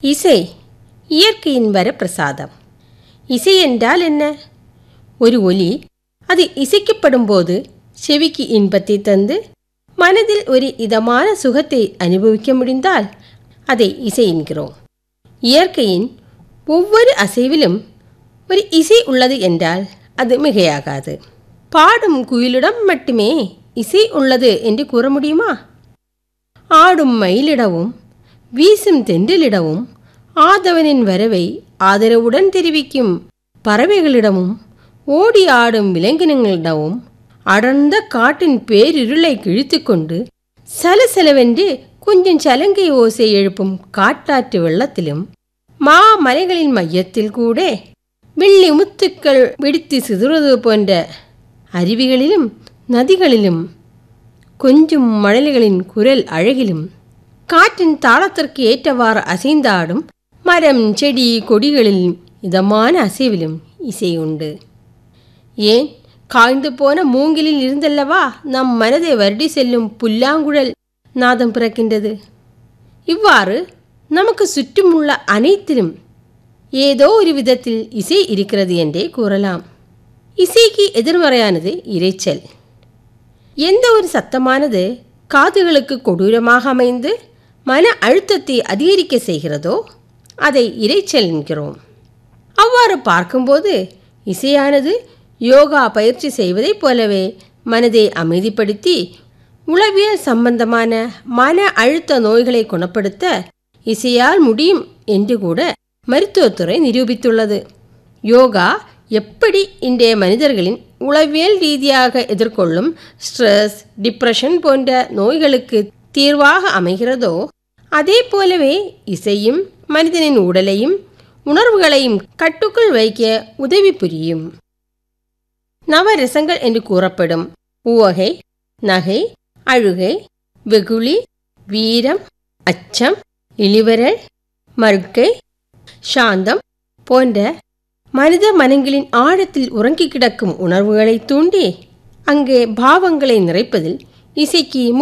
இசை இயற்கையின் வரப்பிரசாதம் இசை என்றால் என்ன ஒரு ஒலி அது இசைக்கப்படும் போது செவிக்கு இன்பத்தை தந்து மனதில் ஒரு இதமான சுகத்தை அனுபவிக்க முடிந்தால் அதை இசை என்கிறோம் இயற்கையின் ஒவ்வொரு அசைவிலும் ஒரு இசை உள்ளது என்றால் அது மிகையாகாது பாடும் குயிலிடம் மட்டுமே இசை உள்ளது என்று கூற முடியுமா ஆடும் மயிலிடவும் வீசும் தென்றலிடவும் ஆதவனின் வரவை ஆதரவுடன் தெரிவிக்கும் பறவைகளிடமும் ஓடி ஆடும் விலங்கினங்களிடமும் அடர்ந்த காட்டின் பேரிருளை கிழித்துக்கொண்டு சலசலவென்று கொஞ்சம் சலங்கை ஓசை எழுப்பும் காட்டாற்று வெள்ளத்திலும் மா மலைகளின் மையத்தில் கூட வெள்ளி முத்துக்கள் வெடித்து சிதறுவது போன்ற அருவிகளிலும் நதிகளிலும் கொஞ்சம் மழலைகளின் குரல் அழகிலும் காற்றின் தாளத்திற்கு ஏற்றவாறு அசைந்தாடும் மரம் செடி கொடிகளில் இதமான அசைவிலும் இசை உண்டு ஏன் காய்ந்து போன மூங்கிலில் இருந்தல்லவா நம் மனதை வருடி செல்லும் புல்லாங்குழல் நாதம் பிறக்கின்றது இவ்வாறு நமக்கு சுற்றுமுள்ள அனைத்திலும் ஏதோ ஒரு விதத்தில் இசை இருக்கிறது என்றே கூறலாம் இசைக்கு எதிர்மறையானது இரைச்சல் எந்த ஒரு சத்தமானது காதுகளுக்கு கொடூரமாக அமைந்து மன அழுத்தத்தை அதிகரிக்க செய்கிறதோ அதை இரைச்சல் என்கிறோம் அவ்வாறு பார்க்கும்போது இசையானது யோகா பயிற்சி செய்வதைப் போலவே மனதை அமைதிப்படுத்தி உளவியல் சம்பந்தமான மன அழுத்த நோய்களை குணப்படுத்த இசையால் முடியும் என்று கூட மருத்துவத்துறை நிரூபித்துள்ளது யோகா எப்படி இன்றைய மனிதர்களின் உளவியல் ரீதியாக எதிர்கொள்ளும் ஸ்ட்ரெஸ் டிப்ரெஷன் போன்ற நோய்களுக்கு தீர்வாக அமைகிறதோ அதே போலவே இசையும் மனிதனின் உடலையும் உணர்வுகளையும் கட்டுக்குள் வைக்க உதவி புரியும் நவரசங்கள் என்று கூறப்படும் உவகை நகை அழுகை வெகுளி வீரம் அச்சம் இளிவரல் மறுக்கை சாந்தம் போன்ற மனித மனங்களின் ஆழத்தில் உறங்கி கிடக்கும் உணர்வுகளை தூண்டி அங்கே பாவங்களை நிறைப்பதில் இசைக்கு